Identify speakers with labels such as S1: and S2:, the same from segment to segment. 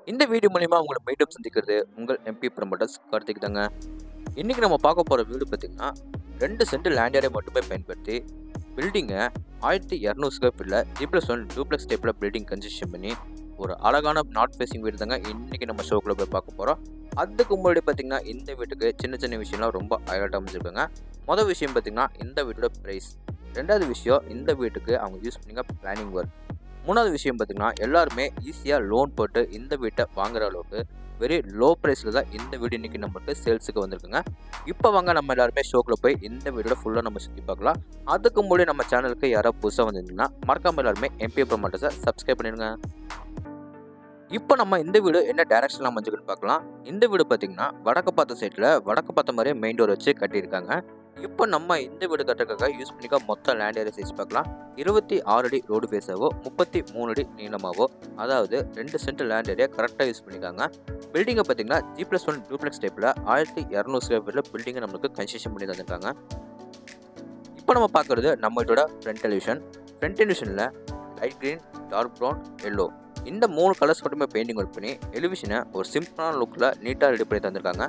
S1: இந்த வீடியோ மூலிமா உங்களை மீண்டும் சந்திக்கிறது உங்கள் எம்பி ப்ரமோட்டர்ஸ் கார்த்திக் தாங்க இன்றைக்கி நம்ம பார்க்க போகிற வீடு பார்த்திங்கன்னா ரெண்டு சென்ட் லேண்ட் ஏரியா மட்டுமே பயன்படுத்தி பில்டிங்கை ஆயிரத்தி இரநூறு ஸ்கொயர் ஃபீட்டில் ஜி ப்ளஸ் ஒன் டூப்ளெக்ஸ் டைப்பில் பில்டிங் கன்ஸ்ட்ரக்ஷன் பண்ணி ஒரு அழகான நார்த் ஃபேசிங் வீடு தாங்க இன்றைக்கி நம்ம ஷோக்குள்ளே போய் பார்க்க போகிறோம் அதுக்கு முன்னாடி பார்த்திங்கன்னா இந்த வீட்டுக்கு சின்ன சின்ன விஷயம்லாம் ரொம்ப அழகாக அமைச்சிருக்காங்க மொதல் விஷயம் பார்த்திங்கன்னா இந்த வீட்டோட ப்ரைஸ் ரெண்டாவது விஷயம் இந்த வீட்டுக்கு அவங்க யூஸ் பண்ணிங்க பிளானிங் ஒர்க் மூணாவது விஷயம் பார்த்திங்கன்னா எல்லாருமே ஈஸியாக லோன் போட்டு இந்த வீட்டை வாங்குற அளவுக்கு வெரி லோ ப்ரைஸில் தான் இந்த வீடு இன்றைக்கி நம்மளுக்கு சேல்ஸுக்கு வந்திருக்குங்க இப்போ வாங்க நம்ம எல்லாருமே ஷோக்கில் போய் இந்த வீடோட ஃபுல்லாக நம்ம சுற்றி பார்க்கலாம் அதுக்கு முன்னாடி நம்ம சேனலுக்கு யாராவது புதுசாக வந்திருந்தீங்கன்னா மறக்காம எல்லாருமே எம்பி ப்ரொமோட்டர்ஸை சப்ஸ்கிரைப் பண்ணிடுங்க இப்போ நம்ம இந்த வீடு என்ன டைரக்ஷனில் அமைஞ்சுக்கிட்டு பார்க்கலாம் இந்த வீடு பார்த்தீங்கன்னா வடக்கு பார்த்த சைடில் வடக்கு பார்த்த மாதிரியே மெயின் டோர் வச்சு கட்டியிருக்காங்க இப்போ நம்ம இந்த வீடு கட்டுறதுக்காக யூஸ் பண்ணிக்க மொத்த லேண்ட் ஏரியா சைஸ் பார்க்கலாம் இருபத்தி ஆறு அடி ரோடு ஃபேஸாவோ முப்பத்தி மூணு அடி நீளமாவோ அதாவது ரெண்டு சென்ட் லேண்ட் ஏரியா கரெக்டாக யூஸ் பண்ணிக்காங்க பில்டிங்கை பார்த்தீங்கன்னா ஜி ப்ளஸ் ஒன் டூப்ளெக்ஸ் டைப்பில் ஆயிரத்தி இரநூறு ஸ்கொயர் ஃபீட்டில் பில்டிங்கை நம்மளுக்கு கன்ஸ்ட்ரக்ஷன் பண்ணி தந்திருக்காங்க இப்போ நம்ம பார்க்குறது நம்ம இதோட ஃப்ரண்ட் டெலிவிஷன் ஃப்ரண்ட் டெலிவிஷனில் light green dark brown yellow இந்த மூணு கலர்ஸ் மட்டுமே பெயிண்டிங் ஒர்க் பண்ணி எலிவிஷனை ஒரு சிம்பிளான லுக்கில் நீட்டாக ரெடி பண்ணி தந்திருக்காங்க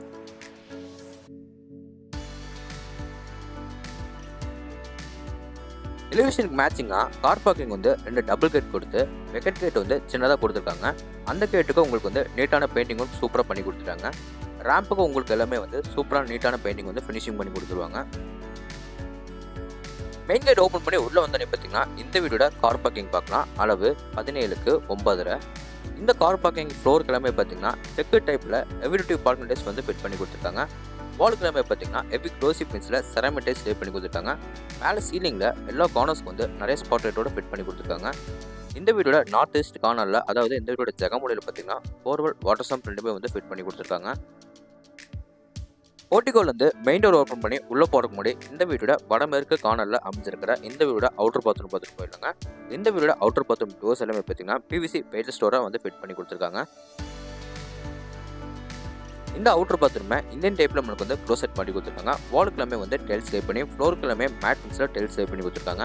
S1: எலிவேஷனுக்கு மேட்சிங்காக கார் பார்க்கிங் வந்து ரெண்டு டபுள் கேட் கொடுத்து வெக்கெட் கேட் வந்து சின்னதாக கொடுத்துருக்காங்க அந்த கேட்டுக்கு உங்களுக்கு வந்து நீட்டான பெயிண்டிங் ஒர்க் சூப்பராக பண்ணி கொடுத்துட்டாங்க ரேம்புக்கு உங்களுக்கு எல்லாமே வந்து சூப்பரான நீட்டான பெயிண்டிங் வந்து ஃபினிஷிங் பண்ணி கொடுத்துருவாங்க மெயின் கேட் ஓப்பன் பண்ணி உள்ளே வந்தோடனே பார்த்தீங்கன்னா இந்த வீடோட கார் பார்க்கிங் பார்க்கலாம் அளவு பதினேழுக்கு ஒன்பதரை இந்த கார் பார்க்கிங் ஃப்ளோர் கிழமை பார்த்தீங்கன்னா செக்கு டைப்பில் எவிடேட்டிவ் பார்க்கிங் வந்து ஃபிட் பண்ணி கொடுத்துருக்காங்க வால் கிழமை பார்த்தீங்கன்னா எபி க்ளோசி பென்ஸில் செராமிட்டைஸ் லே பண்ணி கொடுத்துருக்காங்க மேலே சீலிங்கில் எல்லா கார்னர்ஸ்க்கு வந்து நிறைய ஸ்பாட் லைட்டோட ஃபிட் பண்ணி கொடுத்துருக்காங்க இந்த வீடோட நார்த் ஈஸ்ட் கார்னரில் அதாவது இந்த வீடோட ஜெகமொழியில் பார்த்தீங்கன்னா போர்வல் வாட்டர் சம்ப் ரெண்டுமே வந்து ஃபிட் பண்ணி கொடுத்துருக்காங்க போர்ட்டிகோல் வந்து மெயின் டோர் ஓப்பன் பண்ணி உள்ளே போகிறக்கு முன்னாடி இந்த வீடோட வடமேற்கு கார்னரில் அமைஞ்சிருக்கிற இந்த வீடோட அவுட்டர் பாத்ரூம் பார்த்துட்டு போயிடலாங்க இந்த வீடோட அவுட்டர் பாத்ரூம் டோர்ஸ் எல்லாமே பார்த்தீங்கன்னா பிவிசி பெயிண்ட் ஸ்டோரை வந்து ஃபிட் பண்ணி கொடுத்துருக்காங்க இந்த அவுட்டர் பாத்ரூமை இந்தியன் டைப்பில் நம்மளுக்கு வந்து க்ளோசெட் பண்ணி கொடுத்துருக்காங்க வாலுக்குலாமே வந்து டெல்ஸ் லே பண்ணி ஃப்ளோருக்குலாமே மேட் ஃபின்ஸில் டெல்ஸ் லே பண்ணி கொடுத்துருக்காங்க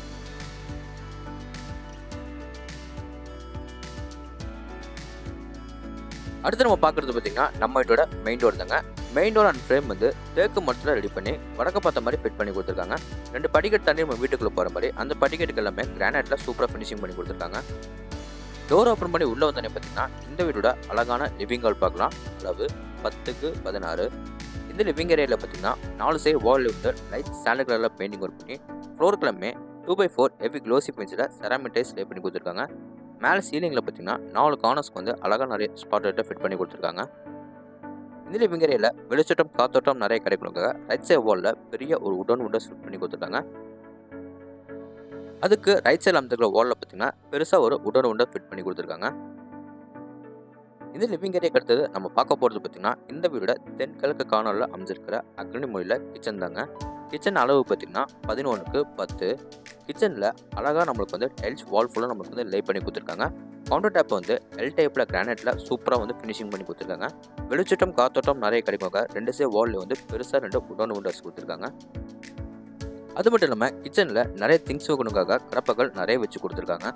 S1: அடுத்து நம்ம பார்க்குறது பார்த்தீங்கன்னா நம்ம இதோட மெயின் டோர் தாங்க மெயின் டோர் அண்ட் ஃப்ரேம் வந்து தேக்கு மரத்தில் ரெடி பண்ணி வடக்க பார்த்த மாதிரி ஃபிட் பண்ணி கொடுத்துருக்காங்க ரெண்டு படிக்கட்டு தண்ணி நம்ம வீட்டுக்குள்ளே போகிற மாதிரி அந்த படிக்கட்டுக்கு எல்லாமே கிரானைட்டில் சூப்பராக ஃபினிஷிங் பண்ணி கொடுத்துருக்காங்க டோர் ஓப்பன் பண்ணி உள்ளே வந்தோடனே பார்த்தீங்கன்னா இந்த வீடோட அழகான லிவிங் ஹால் பார்க்கலாம் அளவு பத்துக்கு பதினாறு இந்த லிவிங் ஏரியாவில் பார்த்தீங்கன்னா நாலு சைடு வாலில் வந்து லைட் ஸ்டாண்டர்ட் கலரில் பெயிண்டிங் ஒர்க் பண்ணி ஃப்ளோர் கிளம்பே two by four heavy glossy pencil செராமிட்டைஸ் லே பண்ணி கொடுத்துருக்காங்க மேலே சீலிங்கில் பார்த்தீங்கன்னா நாலு கார்னர்ஸ்க்கு வந்து அழகாக நிறைய ஸ்பாட் லைட்டை ஃபிட் பண்ணி கொடுத்துருக்காங்க இந்த லிவிங் ஏரியாவில் வெளிச்சட்டம் காத்தோட்டம் நிறைய கிடைக்கணுக்காக ரைட் சைட் வாலில் பெரிய ஒரு உடன் உண்டை ஃபிட் பண்ணி கொடுத்துருக்காங்க அதுக்கு ரைட் சைடில் அமைச்சிருக்கிற வாலில் பார்த்தீங்கன்னா பெருசாக ஒரு உடன் உண்டை ஃபிட் பண்ணி கொடுத்துருக்காங்க இந்த லிவிங் ஏரியாக்கு அடுத்தது நம்ம பார்க்க போகிறது பார்த்தீங்கன்னா இந்த வீடோட தென்கிழக்கு கார்னரில் அமைஞ்சிருக்கிற அக்னி மொழியில் கிச்சன் தாங்க கிச்சன் அளவு பார்த்தீங்கன்னா பதினொன்றுக்கு பத்து கிச்சனில் அழகாக நம்மளுக்கு வந்து டைல்ஸ் வால் ஃபுல்லாக நம்மளுக்கு வந்து லே பண்ணி கொடுத்துருக்காங்க கவுண்டர் டேப் வந்து எல் டைப்பில் கிரானைட்டில் சூப்பராக வந்து ஃபினிஷிங் பண்ணி கொடுத்துருக்காங்க வெளிச்சட்டம் காத்தோட்டம் நிறைய கிடைக்கும் ரெண்டு சே வாலில் வந்து பெருசாக ரெண்டு உடன் உண்டர்ஸ் கொடுத்துருக்காங்க அது மட்டும் இல்லாமல் கிச்சனில் நிறைய திங்ஸ் வைக்கணுக்காக கடப்பகள் நிறைய வச்சு கொடுத்துருக்காங்க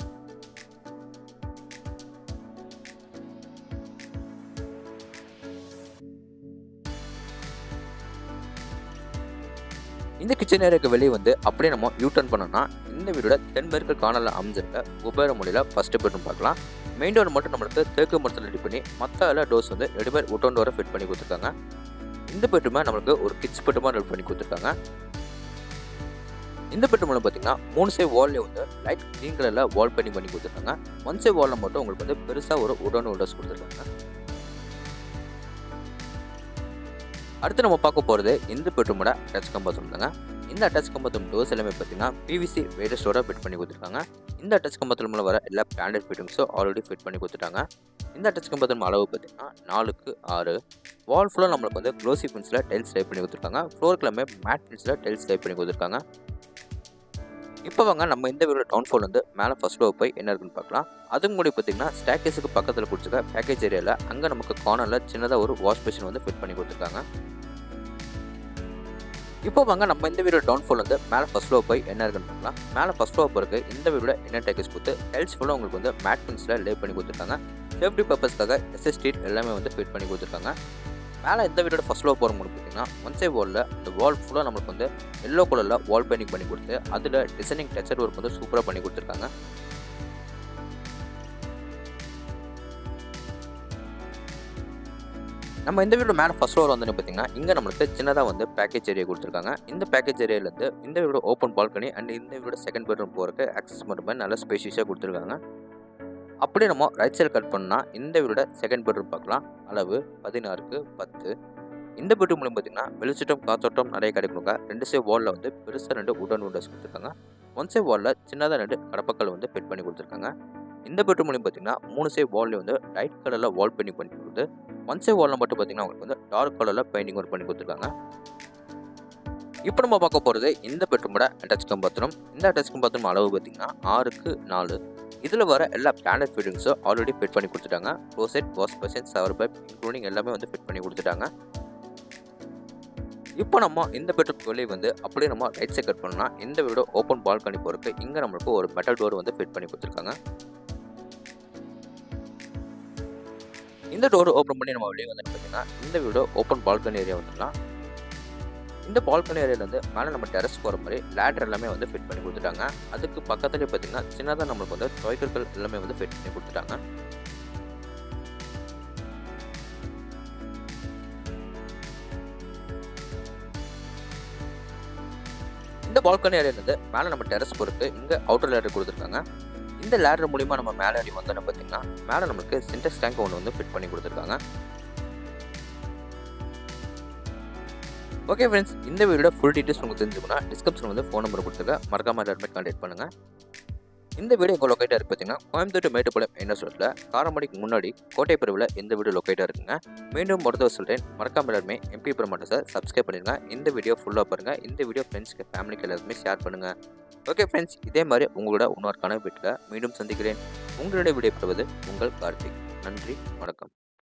S1: இந்த கிச்சன் ஏரியாவுக்கு வெளியே வந்து அப்படியே நம்ம யூ டர்ன் பண்ணோம்னா இந்த வீடோட தென்மேற்கு காணல அமைஞ்சிருக்க குபேர மொழியில் ஃபஸ்ட்டு பெட்ரூம் பார்க்கலாம் மெயின் டோர் மட்டும் நம்மளுக்கு தேக்கு மரத்தில் ரெடி பண்ணி மற்ற எல்லா டோர்ஸ் வந்து ரெடிமேட் உட்டன் டோரை ஃபிட் பண்ணி கொடுத்துருக்காங்க இந்த பெட்ரூமை நம்மளுக்கு ஒரு கிட்ஸ் பெட்ரூமாக ரெடி பண்ணி கொடுத்துருக்காங்க இந்த பெட்ரூமில் பார்த்தீங்கன்னா மூணு சைட் வால்லே வந்து லைட் க்ரீன் கலரில் வால் பெயிண்டிங் பண்ணி கொடுத்துருக்காங்க ஒன் சைட் வாலில் மட்டும் உங்களுக்கு வந்து பெருசாக ஒரு உடன் உடஸ் கொடுத்துருக்காங்க அடுத்து நம்ம பார்க்க போகிறது இந்த பெட்ரூமோட அட்டாச் கம்பாத்ரூம் தாங்க இந்த அட்டாச் கம்பாத்ரூம் டோர்ஸ் எல்லாமே பார்த்தீங்கன்னா பிவிசி வெயிட்டஸ்டோட ஃபிட் பண்ணி கொடுத்துருக்காங்க இந்த அட்டாச் கம்பாத்ரூமில் வர எல்லா பிராண்டட் ஃபிட்டிங்ஸும் ஆல்ரெடி ஃபிட் பண்ணி கொடுத்துட்டாங்க இந்த அட்டாச் கம்பாத்ரூம் அளவு பார்த்தீங்கன்னா நாலுக்கு ஆறு வால் ஃபுல்லாக நம்மளுக்கு வந்து க்ளோசி பென்ஸில் டைல்ஸ் டைப் பண்ணி கொடுத்துருக்காங்க ஃப்ளோருக்குலாமே மேட் பென்ஸில் டைல்ஸ் டைப் பண்ணி கொடுத்துருக்காங்க இப்போ வாங்க நம்ம இந்த வீடியோ டவுன் ஃபால் வந்து மேலே ஃபஸ்ட் ஃப்ளோர் போய் என்ன இருக்குன்னு பார்க்கலாம் அதுக்கு முன்னாடி பார்த்தீங்கன்னா ஸ்டாக்கேஸுக்கு பக்கத்தில் கொடுத்துருக்க பேக்கேஜ் ஏரியாவில் அங்கே நமக்கு கார்னரில் சின்னதாக ஒரு வாஷ் மிஷின் வந்து ஃபிட் பண்ணி கொடுத்துருக்காங்க இப்போ வாங்க நம்ம இந்த வீடியோ டவுன் ஃபால் வந்து மேலே ஃபஸ்ட் ஃப்ளோர் போய் என்ன இருக்குன்னு பார்க்கலாம் மேலே ஃபஸ்ட் ஃப்ளோர் போகிறதுக்கு இந்த வீடியோட என்ன டேக்கேஜ் கொடுத்து டைல்ஸ் ஃபுல்லாக உங்களுக்கு வந்து மேட் பின்ஸில் லே பண்ணி கொடுத்துருக்காங்க சேஃப்டி பர்பஸ்க்காக எஸ்எஸ் ஸ்ட்ரீட் எல்லாமே வந்து ஃபிட் பண்ணி கொடுத்துருக்காங்க மேலே இந்த வீடோட ஃபஸ்ட் ஃப்ளோர் போகிற முடியும் பார்த்தீங்கன்னா ஒன் சைட் வாலில் இந்த வால் ஃபுல்லாக நம்மளுக்கு வந்து எல்லோ கலரில் வால் பெயிண்டிங் பண்ணி கொடுத்து அதில் டிசைனிங் டெக்ஸ்சர் ஒர்க் வந்து சூப்பராக பண்ணி கொடுத்துருக்காங்க நம்ம இந்த வீடோட மேலே ஃபஸ்ட் ஃப்ளோர் வந்து பார்த்தீங்கன்னா இங்கே நம்மளுக்கு சின்னதாக வந்து பேக்கேஜ் ஏரியா கொடுத்துருக்காங்க இந்த பேக்கேஜ் ஏரியாலேருந்து இந்த வீடோட ஓப்பன் பால்கனி அண்ட் இந்த வீடோட செகண்ட் பெட்ரூம் போகிறதுக்கு ஆக்சஸ் பண்ணுற நல்ல ஸ்பேஷியஸாக கொடுத்துருக்காங்க அப்படியே நம்ம ரைட் சைடு கட் பண்ணால் இந்த வீடோட செகண்ட் பெட்ரூம் பார்க்கலாம் அளவு பதினாறுக்கு பத்து இந்த பெட்ரூம் மூலம் பார்த்தீங்கன்னா வெளிச்சட்டம் காத்தோட்டம் நிறைய கிடைக்குங்க ரெண்டு சைட் வாலில் வந்து பெருசாக ரெண்டு உடன் விண்டோஸ் கொடுத்துருக்காங்க ஒன் சைட் வாலில் சின்னதாக ரெண்டு கடப்பக்கல் வந்து ஃபிட் பண்ணி கொடுத்துருக்காங்க இந்த பெட்ரூம் மூலியம் பார்த்தீங்கன்னா மூணு சைட் வால்லையும் வந்து லைட் கலரில் வால் பெயிண்டிங் பண்ணி கொடுத்து ஒன் சைட் வாலில் மட்டும் பார்த்தீங்கன்னா உங்களுக்கு வந்து டார்க் கலரில் பெயிண்டிங் ஒர்க் பண்ணி கொடுத்துருக்காங்க இப்போ நம்ம பார்க்க போகிறது இந்த பெட்ரூமோட அட்டாச் கம் பாத்ரூம் இந்த அட்டாச் கம் பாத்ரூம் அளவு பார்த்தீங்கன்னா ஆறுக்கு நாலு இதில் வர எல்லா பிளானட் ஃபிட்டிங்ஸும் ஆல்ரெடி ஃபிட் பண்ணி கொடுத்துட்டாங்க closet wash basin shower pipe including எல்லாமே வந்து ஃபிட் பண்ணி கொடுத்துட்டாங்க இப்போ நம்ம இந்த பெட்ரூம் வெளியே வந்து அப்படியே நம்ம ரைட் சைட் கட் பண்ணோம்னா இந்த வீடோ ஓப்பன் பால்கனி போகிறதுக்கு இங்கே நம்மளுக்கு ஒரு மெட்டல் டோர் வந்து ஃபிட் பண்ணி கொடுத்துருக்காங்க இந்த டோர் ஓப்பன் பண்ணி நம்ம வெளியே வந்து பார்த்தீங்கன்னா இந்த வீடோ ஓப்பன் பால்கனி ஏரியா வந்துடலாம் இந்த பால்கனி ஏரியாலேருந்து மேலே நம்ம டெரஸ் போகிற மாதிரி லேடர் எல்லாமே வந்து ஃபிட் பண்ணி கொடுத்துட்டாங்க அதுக்கு பக்கத்துலேயே பார்த்தீங்கன்னா சின்னதாக நம்மளுக்கு வந்து டொய்கர்கள் எல்லாமே வந்து ஃபிட் பண்ணி கொடுத்துட்டாங்க இந்த பால்கனி ஏரியாலேருந்து மேலே நம்ம டெரஸ் போகிறதுக்கு இங்கே அவுட்டர் லேடர் கொடுத்துருக்காங்க இந்த லேடர் மூலிமா நம்ம மேலே ஏறி வந்தோன்னு பார்த்தீங்கன்னா மேலே நம்மளுக்கு சின்டெக்ஸ் டேங்க் ஒன்று வந்து ஃபிட் பண்ணி கொடுத்துருக்காங்க ஓகே ஃப்ரெண்ட்ஸ் இந்த வீடியோட ஃபுல் டீட்டெயில்ஸ் உங்களுக்கு தெரிஞ்சுக்கணும் டிஸ்கிரிப்ஷன் வந்து ஃபோன் நம்பர் கொடுத்துருக்கேன் மறக்காம எல்லாருமே கான்டாக்ட் பண்ணுங்கள் இந்த வீடியோ எங்கள் லொக்கேட்டாக இருக்குது பார்த்தீங்கன்னா கோயம்புத்தூர் மேட்டுப்பாளையம் என்ன சொல்ல காரமணிக்கு முன்னாடி கோட்டை பிரிவில் இந்த வீடியோ லொக்கேட்டாக இருக்குங்க மீண்டும் மொத்தம் சொல்கிறேன் மறக்காம எல்லாருமே எம்பி ப்ரமோட்டர்ஸை சப்ஸ்கிரைப் பண்ணிடுங்க இந்த வீடியோ ஃபுல்லாக பாருங்கள் இந்த வீடியோ ஃப்ரெண்ட்ஸ்க்கு ஃபேமிலிக்கு எல்லாருமே ஷேர் பண்ணுங்கள் ஓகே ஃப்ரெண்ட்ஸ் இதே மாதிரி உங்களோட இன்னொருக்கான வீட்டில் மீண்டும் சந்திக்கிறேன் உங்களுடைய வீடியோ பெறுவது உங்கள் கார்த்திக் நன்றி வணக்கம்